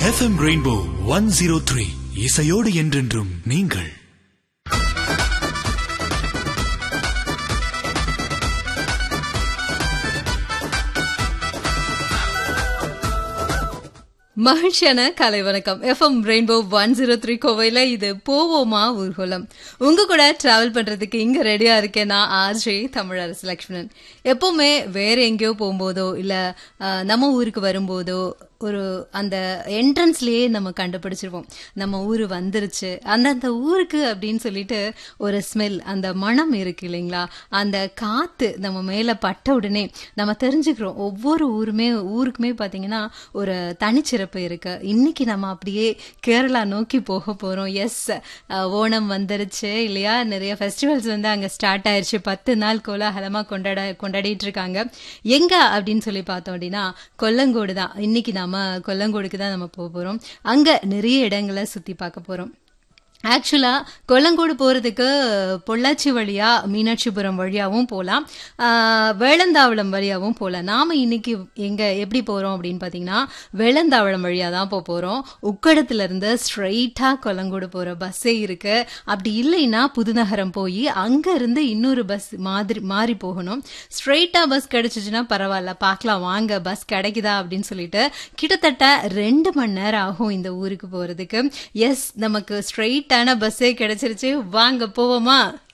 FM rainbow one zero three இசையோடு என்றென்றும் நீங்கள் மகிழ்ச்சியான கலை வணக்கம் FM rainbow one zero three கோவையில் இது போவோமா ஊர்வலம் உங்க கூட டிராவல் பண்றதுக்கு இங்க ரெடியா இருக்கேன் நான் ஆர்ஜே தமிழரசு லக்ஷ்மணன் எப்பவுமே வேற எங்கேயோ போகும்போதோ இல்ல அஹ், நம்ம ஊருக்கு வரும்போதோ ஒரு அந்த என்ட்ரன்ஸ்லயே நம்ம கண்டுபிடிச்சிருவோம் நம்ம ஊரு வந்துருச்சு அந்தந்த ஊருக்கு அப்படின்னு சொல்லிட்டு ஒரு ஸ்மெல் அந்த மனம் இருக்கு இல்லைங்களா அந்த காத்து நம்ம மேல பட்ட உடனே நம்ம தெரிஞ்சுக்கிறோம் ஒவ்வொரு ஊருமே ஊருக்குமே பாத்தீங்கன்னா ஒரு தனிச்சிறப்பு இருக்கு இன்னைக்கு நம்ம அப்படியே கேரளா நோக்கி போக போறோம் எஸ் ஓணம் வந்துருச்சு இல்லையா நிறைய ஃபெஸ்டிவல்ஸ் வந்து அங்க ஸ்டார்ட் ஆயிருச்சு பத்து நாள் கோலாகலமா கொண்டாட கொண்டாடிட்டு இருக்காங்க எங்க அப்படின்னு சொல்லி பார்த்தோம் அப்படின்னா கொல்லங்கோடு தான் இன்னைக்கு நாம கொல்லங்கோடுக்கு தான் நம்ம போக போறோம் அங்க நிறைய இடங்களை சுத்தி பார்க்க போறோம் ஆக்சுவலா கொல்லங்கோடு போறதுக்கு பொள்ளாச்சி வழியா மீனாட்சிபுரம் வழியாவும் போகலாம் ஆஹ், வேளந்தாவளம் வழியாவும் போகலாம் நாம இன்னைக்கு எங்க எப்படி போறோம் அப்படின்னு பாத்தீங்கன்னா வேளந்தாவளம் வழியா தான் போக போறோம் உக்கடத்துல இருந்து ஸ்ட்ரெயிட்டா கொல்லங்கோடு போற பஸ்ஸே இருக்கு அப்படி இல்லைன்னா புதுநகரம் போய் அங்க இருந்து இன்னொரு பஸ் மாதிரி மாறி போகணும் ஸ்ட்ரெயிட்டா பஸ் கிடைச்சிச்சுன்னா பரவாயில்ல பார்க்கலாம் வாங்க பஸ் கிடைக்குதா அப்படின்னு சொல்லிட்டு கிட்டத்தட்ட ரெண்டு மணி நேரம் ஆகும் இந்த ஊருக்கு போறதுக்கு எஸ் நமக்கு ஸ்ட்ரெயிட்டான பஸ்ஸே கிடைச்சிருச்சு வாங்க போவோமா